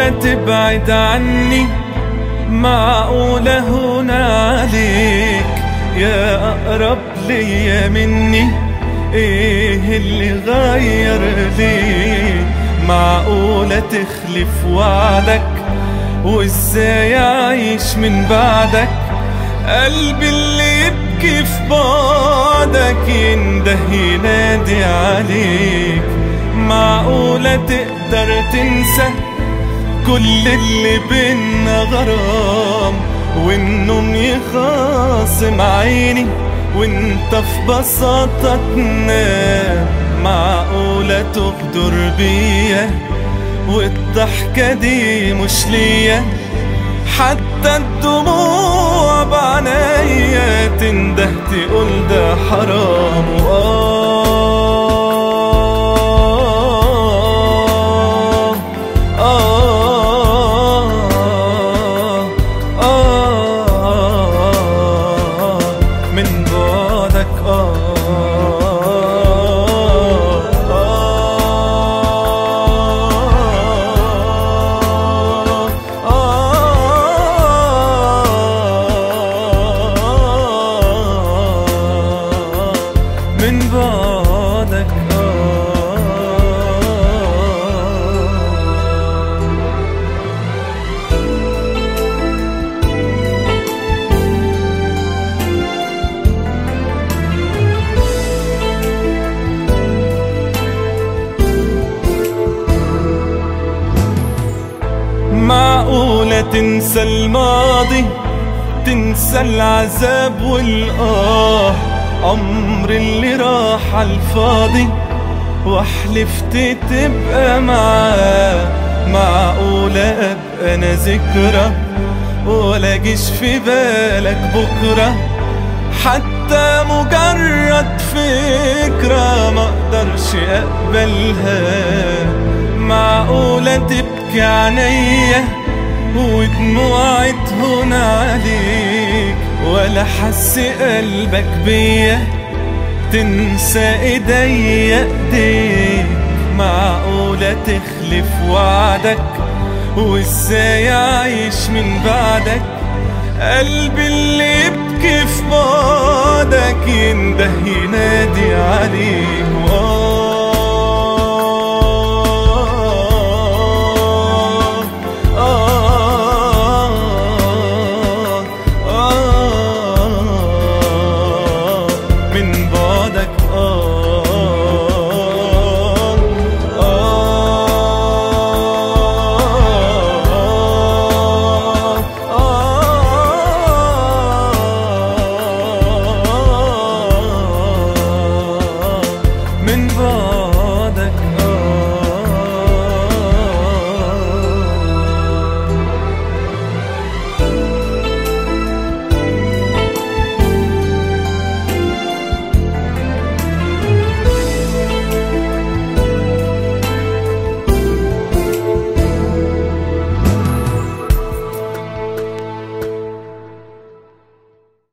معقولة تبعد عني معقولة هون عليك يا أقرب ليا مني إيه اللي غير ليك معقولة تخلف وعدك وإزاي أعيش من بعدك قلبي اللي يبكي في بعدك ينده ينادي عليك معقولة تقدر تنسى كل اللي بينا غرام والنوم يخاصم عيني وانت في بساطة تنام معقولة تغدر بيا والضحكة دي مش ليا حتى الدموع بعنايا تنده تقول ده حرام وآه آه آه آه من بعدك آه آه آه من بعدك آه معقولة تنسى الماضي تنسى العذاب والآه عمر اللي راح عالفاضي وحلفت تبقى معاه معقولة أبقى أنا ذكرى ولا جيش في بالك بكرة حتى مجرد فكرة ما اقدرش اقبلها معقولة تبكي عينيا ودموعي تهون عليك ولا حس قلبك بيا تنسى ايديا ايديك معقولة تخلف وعدك وازاي اعيش من بعدك قلبي اللي يبكي في بعدك ينده ينادي عليك آه آه آه آه من